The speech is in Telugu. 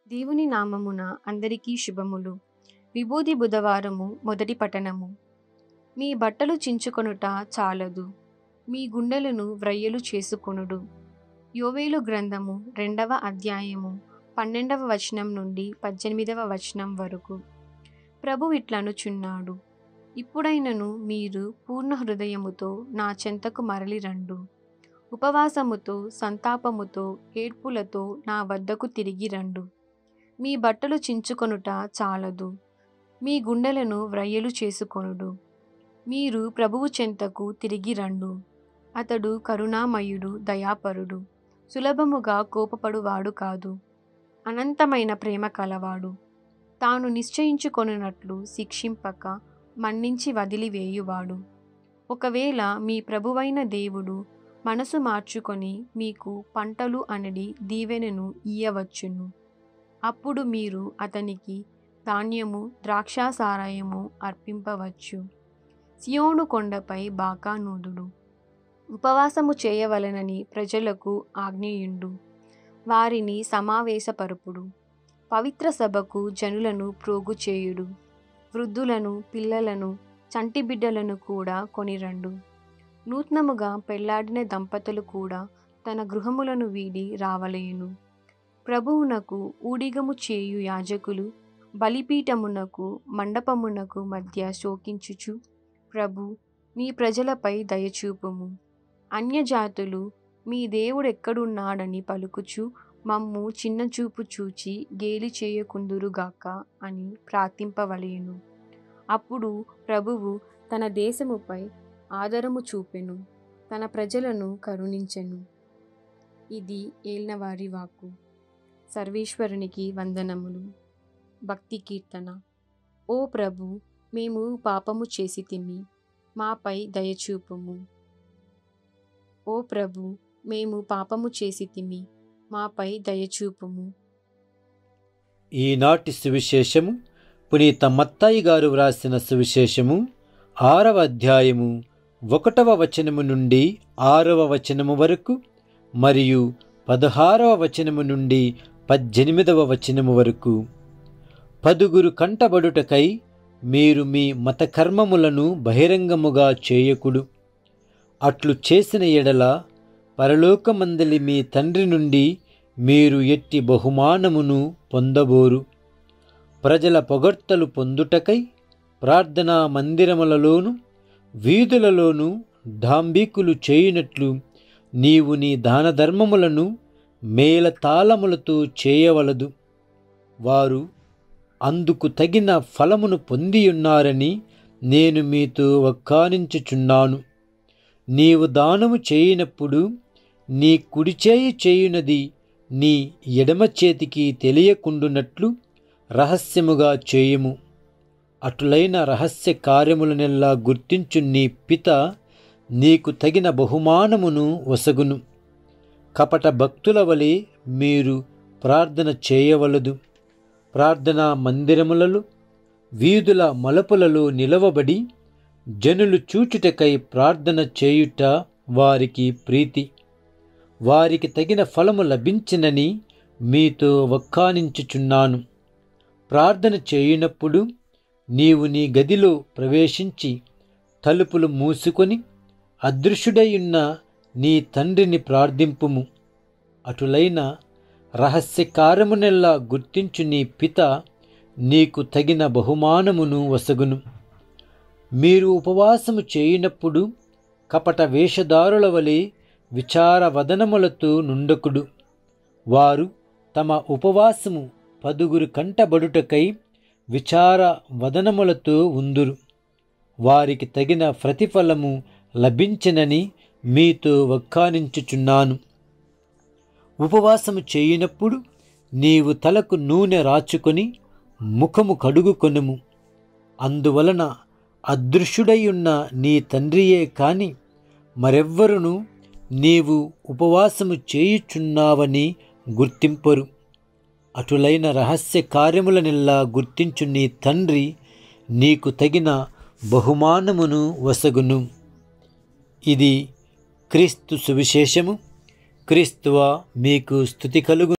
దేవుని నామమున అందరికీ శుభములు విభూది బుధవారము మొదటి పఠనము మీ బట్టలు చించుకొనుట చాలదు మీ గుండెలను వ్రయ్యలు చేసుకొనుడు యోవేలు గ్రంథము రెండవ అధ్యాయము పన్నెండవ వచనం నుండి పద్దెనిమిదవ వచనం వరకు ప్రభు ఇట్లనుచున్నాడు ఇప్పుడైనను మీరు పూర్ణ హృదయముతో నా చెంతకు మరలి రండు ఉపవాసముతో సంతాపముతో ఏడ్పులతో నా వద్దకు తిరిగి రండు మీ బట్టలు చించుకొనుట చాలదు మీ గుండెలను వ్రయ్యలు చేసుకొనుడు మీరు ప్రభువు చెంతకు తిరిగి రండు అతడు కరుణామయుడు దయాపరుడు సులభముగా కోపపడువాడు కాదు అనంతమైన ప్రేమ కలవాడు తాను నిశ్చయించుకొనున్నట్లు శిక్షింపక మన్నించి వదిలివేయువాడు ఒకవేళ మీ ప్రభువైన దేవుడు మనసు మార్చుకొని మీకు పంటలు అనడి దీవెనను ఇయ్యవచ్చును అప్పుడు మీరు అతనికి ధాన్యము ద్రాక్షాసారాయము అర్పింపవచ్చు సియోను కొండపై బాకానూదుడు ఉపవాసము చేయవలనని ప్రజలకు ఆజ్ఞయుండు వారిని సమావేశపరుపుడు పవిత్ర సభకు జనులను ప్రోగు చేయుడు వృద్ధులను పిల్లలను చంటి బిడ్డలను కూడా కొనిరండు నూతనముగా పెళ్లాడిన దంపతులు కూడా తన గృహములను వీడి రావలేను ప్రభువునకు ఊడిగము చేయు యాజకులు బలిపీఠమునకు మండపమునకు మధ్య శోకించుచు ప్రభు నీ ప్రజలపై దయచూపుము అన్యజాతులు మీ దేవుడెక్కడున్నాడని పలుకుచు మమ్ము చిన్నచూపు చూచి గేలి చేయకుందురుగాక అని ప్రార్థింపవలేను అప్పుడు ప్రభువు తన దేశముపై ఆదరము చూపెను తన ప్రజలను కరుణించెను ఇది ఏల్నవారి వాక్కు సర్వేశ్వరునికి వందనములు భక్తి కీర్తన ఓ ప్రభు మేము పాపము చేసి తిమి మాపై దయచూపుము ఓ ప్రభు మేము పాపము చేసి తిమి మాపై దయచూపుము ఈనాటి సువిశేషము పునీత మత్తాయి గారు వ్రాసిన సువిశేషము ఆరవ అధ్యాయము ఒకటవ వచనము నుండి ఆరవ వచనము వరకు మరియు పదహారవ వచనము నుండి పద్దెనిమిదవ వచనము వరకు పదుగురు కంటబడుటకై మీరు మీ మతకర్మములను బహిరంగముగా చేయకుడు అట్లు చేసిన ఎడల పరలోకమందలి మీ తండ్రి నుండి మీరు ఎట్టి బహుమానమును పొందబోరు ప్రజల పొగడ్తలు పొందుటకై ప్రార్థనా మందిరములలోను వీధులలోను డాంబీకులు చేయునట్లు నీవు నీ దానధర్మములను మేళతాళములతో చేయవలదు వారు అందుకు తగిన ఫలమును పొందియున్నారని నేను మీతో వక్కానించుచున్నాను నీవు దానము చేయనప్పుడు నీ కుడిచేయి చేయునది నీ ఎడమ చేతికి తెలియకుండునట్లు రహస్యముగా చేయుము అటులైన రహస్య కార్యములనెల్లా గుర్తించు నీ పిత నీకు తగిన బహుమానమును వసగును కపట భక్తుల వలె మీరు ప్రార్థన చేయవలదు ప్రార్థనా మందిరములలో వీధుల మలుపులలో నిలవబడి జనులు చూచుటకై ప్రార్థన చేయుట వారికి ప్రీతి వారికి తగిన ఫలము లభించినని మీతో వక్కానించుచున్నాను ప్రార్థన చేయునప్పుడు నీవు నీ గదిలో ప్రవేశించి తలుపులు మూసుకొని అదృశ్యుడైయున్న నీ తండ్రిని ప్రార్థింపుము అటులైన రహస్య కార్యమునెల్లా గుర్తించు నీ పిత నీకు తగిన బహుమానమును వసగును మీరు ఉపవాసము చేయునప్పుడు కపట వేషధారుల వలె విచార వదనములతో నుండకుడు వారు తమ ఉపవాసము పదుగురు కంటబడుటకై విచార వదనములతో ఉందురు వారికి తగిన ప్రతిఫలము లభించినని మీతో వక్కానించుచున్నాను ఉపవాసము చేయునప్పుడు నీవు తలకు నూనె రాచుకొని ముఖము కడుగుకొనుము అందువలన అదృశ్యుడైయున్న నీ తండ్రియే కాని మరెవ్వరును నీవు ఉపవాసము చేయుచున్నావని గుర్తింపరు అటులైన రహస్య కార్యములనెల్లా గుర్తించు నీ తండ్రి నీకు తగిన బహుమానమును వసగును ఇది క్రీస్తు సువిశేషము క్రీస్తువ మీకు స్థుతి కలుగు